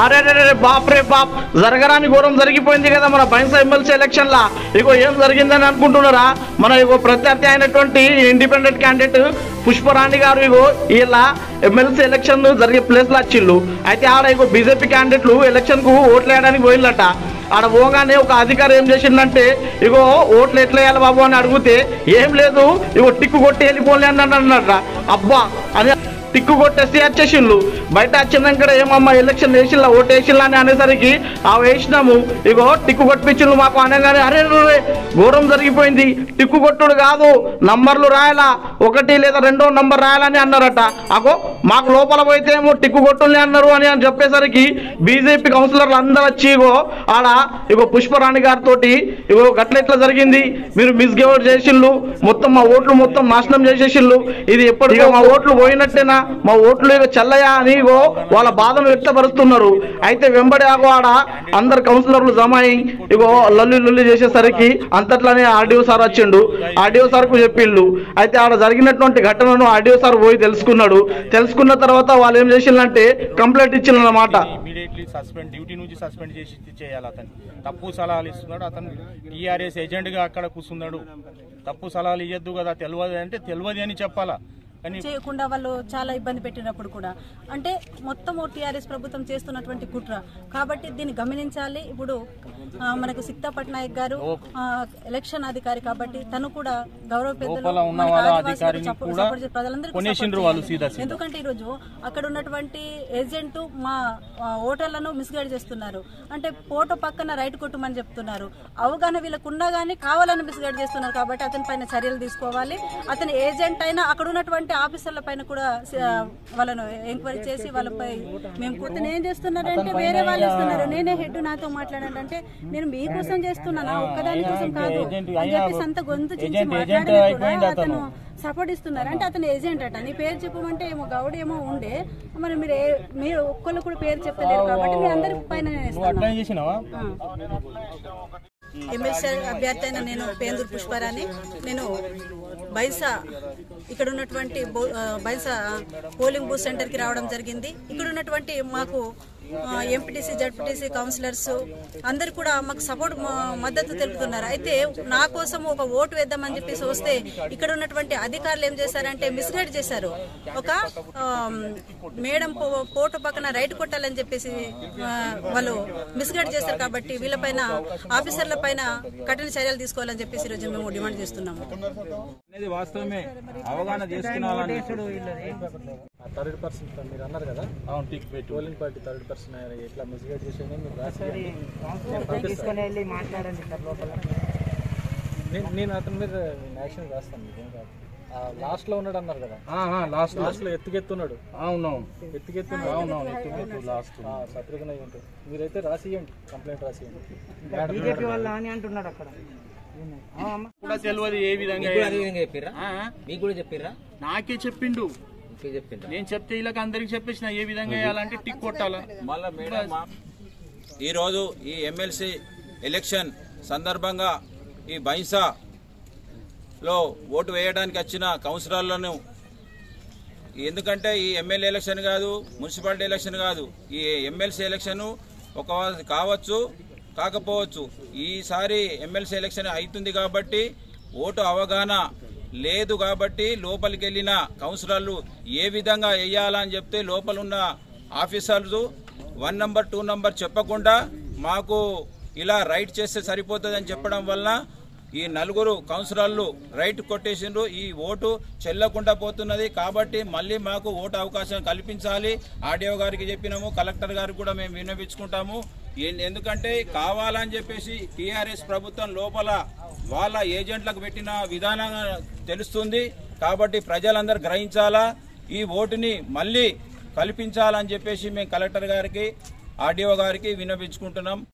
అరే రే రే బాప్ రే బాప్ జరగరాని ఘోరం జరిగిపోయింది కదా మన బైన్స్ ఎమ్మెల్సీ ఎలక్షన్ లా ఇగో ఏం జరిగిందని అనుకుంటున్నారా మన ఇగో ప్రత్యర్థి అయినటువంటి ఇండిపెండెంట్ క్యాండిడేట్ పుష్పరాణి గారు ఇగో వీళ్ళ ఎమ్మెల్సీ ఎలక్షన్ జరిగే ప్లేస్ లో వచ్చిళ్ళు అయితే ఆడ ఇగో బీజేపీ క్యాండిడేట్లు ఎలక్షన్ కు ఓట్లు వేయడానికి పోయిందట ఆడ పోగానే ఒక అధికారి ఏం చేసిందంటే ఇగో ఓట్లు ఎట్లా వేయాలి బాబు అని అడిగితే ఏం లేదు ఇగో టిక్కు కొట్టి వెళ్ళిపోలే అని అన్నట అబ్బా అని టిక్కు కొట్టేసి వచ్చేసిండ్లు బయట వచ్చినాక ఏమమ్మా ఎలక్షన్ వేసిల్లా ఓటు వేసిల్లా అని అనేసరికి ఆ వేసినాము ఇగో టిక్కు కొట్టించిండ్రు మాకు అనగానే అరే రే, రే, ఘోరం జరిగిపోయింది టిక్కు కొట్టుడు కాదు నంబర్లు రాయాలా ఒకటి లేదా రెండో నంబర్ రాయాలని అన్నారట అగో మాకు లోపల పోయితే ఏమో టిక్కు కొట్టులే అన్నారు అని అని చెప్పేసరికి బీజేపీ కౌన్సిలర్లు అందరూ వచ్చి ఇగో ఆడ ఇగో పుష్పరాణి గారితో ఇగో గట్ల ఎట్లా జరిగింది మీరు మిస్గేవర్ చేసిళ్ళు మొత్తం మా ఓట్లు మొత్తం నాశనం చేసేసిళ్ళు ఇది ఎప్పటికో మా ఓట్లు పోయినట్టేనా మా ఓట్లు ఇక చల్లయా అని ఇగో వాళ్ళ బాధను వ్యక్తపరుస్తున్నారు అయితే వెంబడి ఆగో ఆడ అందరు కౌన్సిలర్లు జమ అయి ఇగో లల్లి లొల్లి చేసేసరికి అంతట్లోనే ఆర్డీఓ సార్ వచ్చిండు ఆర్డీఓ సార్ కు చెప్పిండు అయితే ఆడ జరిగినటువంటి ఘటనను ఆర్డీఓ సార్ పోయి తెలుసుకున్నాడు తెలుసుకున్న తర్వాత వాళ్ళు ఏం చేసిందంటే కంప్లైంట్ ఇచ్చిందన్నమాట ఇమీడియట్లీ సస్పెండ్ డ్యూటీ నుంచి సస్పెండ్ చేసి చేయాలి అతను తప్పు సలహాలు ఇస్తున్నాడు అతను టీఆర్ఎస్ ఏజెంట్గా అక్కడ కూర్చున్నాడు తప్పు సలహాలు ఇవ్వద్దు కదా తెలియదు అంటే తెలియదు అని చెప్పాలా కానీ చేయకుండా వాళ్ళు చాలా ఇబ్బంది పెట్టినప్పుడు కూడా అంటే మొత్తం టీఆర్ఎస్ ప్రభుత్వం చేస్తున్నటువంటి కుట్ర కాబట్టి దీన్ని గమనించాలి ఇప్పుడు ఆ, మనకు సిక్తా పట్నాయక్ గారు ఆ, ఎలక్షన్ అధికారి కాబట్టి తను కూడా గౌరవ పెద్దలు లోపల ఉన్న మనకు వాళ్ళ ఆదివాసీలకు అధికారిని సపో- కూడా సపోర్ట్ చేసే ప్రజలందరికీ కొనేసిండ్రు సపోర్ట్ వాళ్ళు చేయాలి. సీదా సీదా. ఎందుకంటే ఈరోజు అక్కడ ఉన్నటువంటి ఏజెంట్ మా ఆ, ఓటర్లను మిస్గైడ్ చేస్తున్నారు అంటే ఫోటో పక్కన రైట్ కొట్టమని చెప్తున్నారు అవగాహన వీళ్ళకు ఉన్నా కానీ కావాలని మిస్గైడ్ చేస్తున్నారు కాబట్టి అతని పైన చర్యలు తీసుకోవాలి అతని ఏజెంట్ అయినా అక్కడ ఉన్నటువంటి ఆఫీసర్ల పైన కూడా ఆ, వాళ్ళను ఎంక్వైరీ చేసి వాళ్ళపై మేము అతను ఏం చేస్తున్నారంటే వేరే వాళ్ళు ఇస్తున్నారు నేనే హెడ్ నాతో మాట్లాడండి అంటే నేను మీకోసం చేస్తున్నానా ఒక్కదాని కోసం కాదు అని చెప్పేసి అంత గొంతు చించి ఏజెంట్ మాట్లాడినా కూడా అయిపోయిండు అతను సపోర్ట్ ఇస్తున్నారు అంటే అతను ఏజెంట్ అట నీ పేరు చెప్పమంటే ఏమో గౌడ్ ఏమో ఉండే మరి మీరు ఏ- మీరు ఒక్కళ్ళు కూడా పేరు చెప్తలేరు కాబట్టి మీ అందరి పైన నేను నువ్వు ఇస్తాను అట్లా చేసినావా ఎమ్మెల్సీ అభ్యర్థి అయిన నేను పేందూరు పుష్పారాణి నేను బైసా ఇక్కడ ఉన్నటువంటి బో- ఆ, బైసా పోలింగ్ బూత్ సెంటర్కి రావడం జరిగింది ఇక్కడ ఉన్నటువంటి మాకు ఎంపీటీసీ జడ్పీటీసీ కౌన్సిలర్స్ అందరు కూడా మాకు సపోర్ట్ మద్దతు తెలుపుతున్నారు అయితే నా కోసం ఒక ఓటు వేద్దామని చెప్పేసి వస్తే ఇక్కడ ఉన్నటువంటి అధికారులు ఏం చేశారంటే మిస్గైడ్ చేశారు ఒక ఆమ్, మేడం పో- ఫోటో పక్కన రైట్ కొట్టాలని చెప్పేసి ఆ, వాళ్ళు మిస్గైడ్ చేశారు కాబట్టి వీళ్ళపైన ఆఫీసర్ల పైన కఠిన చర్యలు తీసుకోవాలని చెప్పేసి ఈరోజు మేము డిమాండ్ చేస్తున్నాము అనేది వాస్తవమే అవగాహన చేసుకున్నాలని థర్డ్ పర్సన్ మీరు అన్నారు కదా అవును టిక్ పెట్టు పోలింగ్ పార్టీ థర్డ్ పర్సన్ ఎట్లా మిస్గైడ్ చేసేది మీరు రాసి తీసుకొని వెళ్ళి మాట్లాడండి సార్ లోపల నేను నేను అతని మీద యాక్షన్ రాస్తాను మీకేం కాదు లాస్ట్ లో ఉన్నాడు అన్నారు కదా లాస్ట్ లాస్ట్ లో ఎత్తుకెత్తున్నాడు అవునవును ఎత్తుకెత్తున్నాడు అవునవును ఎత్తు లాస్ట్ శత్రుఘ్న అయి ఉంటుంది మీరైతే రాసియండి కంప్లైంట్ రాసియండి బీజేపీ వాళ్ళు అని అంటున్నాడు అక్కడ ఆ, అమ్మ. కూడా తెలియదు ఏ విధంగా చెప్పిర్రా ఆ? మీకు కూడా చెప్పిర్రా నాకే చెప్పిండు మీకు చెప్పిండ్రా నేను చెప్తే వీళ్ళకి అందరికి చెప్పేసిన ఏ విధంగా వేయాలంటే టిక్ కొట్టాలా మళ్ళా మేడం మా- ఈరోజు ఈ ఎమ్మెల్సీ ఎలక్షన్ సందర్భంగా ఈ బైంసా లో ఓటు వేయడానికి వచ్చిన కౌన్సిలర్లను ఎందుకంటే ఈ ఎమ్మెల్యే ఎలక్షన్ కాదు మున్సిపాలిటీ ఎలక్షన్ కాదు ఈ ఎమ్మెల్సీ ఎలక్షన్ ఒక కావచ్చు కాకపోవచ్చు ఈసారి ఎమ్మెల్సీ ఎలక్షన్ అవుతుంది కాబట్టి ఓటు అవగాహన లేదు కాబట్టి లోపలికి వెళ్ళిన కౌన్సిలర్లు ఏ విధంగా వేయాలని చెప్తే లోపల ఉన్న ఆఫీసర్లు వన్ నంబర్ టూ నంబర్ చెప్పకుండా మాకు ఇలా రైట్ చేస్తే సరిపోతుందని చెప్పడం వలన ఈ నలుగురు కౌన్సిలర్లు రైట్ కొట్టేసిండ్రు ఈ ఓటు చెల్లకుండా పోతున్నది కాబట్టి మళ్ళీ మాకు ఓటు అవకాశం కల్పించాలి ఆర్డీఓ గారికి చెప్పినాము కలెక్టర్ గారికి కూడా మేము విన్నవించుకుంటాము ఎన్- ఎందుకంటే కావాలని చెప్పేసి టీఆర్ఎస్ ప్రభుత్వం లోపల వాళ్ళ ఏజెంట్లకు పెట్టిన విధానం తెలుస్తుంది కాబట్టి ప్రజలందరూ గ్రహించాలా ఈ ఓటుని మళ్ళీ కల్పించాలని చెప్పేసి మేము కలెక్టర్ గారికి ఆర్డీఓ గారికి విన్నవించుకుంటున్నాం